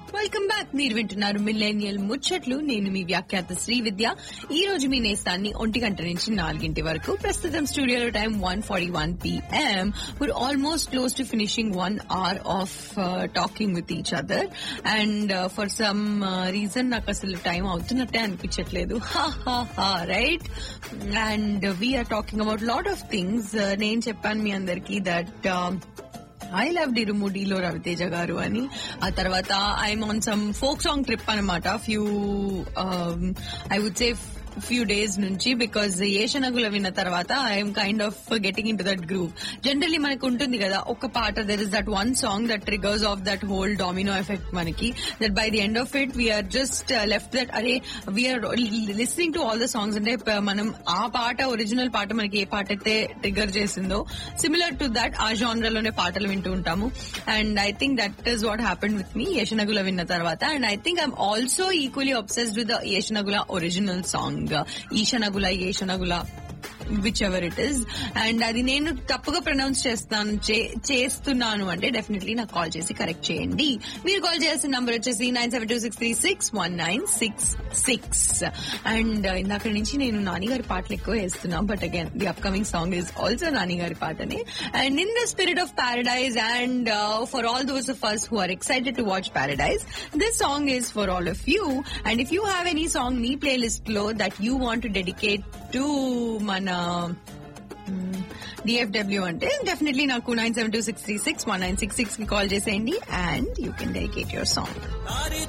welcome back మీరు వింటున్నారు millennial ముచ్చట్లు నేను మీ వ్యాఖ్యాత శ్రీ విద్య ఈ రోజు మీ నేస్తాన్ని ఒంటి గంట నుంచి నాలుగింటి వరకు ప్రస్తుతం స్టూడియోలో time one forty one PM we're almost close to finishing one hour of talking with each other and for some reason నాకు అసలు టైం అవుతున్నట్టే అనిపించట్లేదు right and we are talking about lot of things నేను చెప్పాను మీ అందరికి దట్ ఐ లవ్ డిరుముడిలో రవితేజ గారు అని ఆ తర్వాత I'm on some folk song trip అనమాట few I would say few days నుంచి బికాజ్ ఏషనగుల విన్న తర్వాత I'm kind of getting into that groove generally మనకు ఉంటుంది కదా ఒక పాట there is that one song that triggers off that whole domino effect మనకి that by the end of it we are just left that అరే we are listening to all the songs అంటే ప- మనం ఆ పాట ఒరిజినల్ పాట మనకి ఏ పాట అయితే ట్రిగర్ చేసిందో సిమిలర్ టు దట్ ఆ జానరలోనే పాటలు వింటూ ఉంటాము and I think that is what happened with me యశనగుల విన్న తర్వాత and I think I'm also equally obsessed with the యశనగుల ఒరిజినల్ సాంగ్ ఈశనగుల ఏషనగుల whichever it is and అది నేను తప్పుగా ప్రొనౌన్స్ చేస్తాను చే- చేస్తున్నాను అంటే డెఫినెట్లీ నాకు కాల్ చేసి కరెక్ట్ చేయండి మీరు కాల్ చేయాల్సిన నంబర్ వచ్చేసి nine seven two six three six one nine six six and ఇందాక నుంచి నేను నాని గారి పాటలు ఎక్కువ వేస్తున్నా but again the upcoming song is also Nani గారి పాటనే and in the spirit of paradise and for all those of us who are excited to watch paradise this song is for all of you and if you have any song మీ playlist లో that you want to dedicate to మన DFW అంటే definitely నాకు nine seven two six three six one nine six six కి call చేసేయండి and you can dedicate your song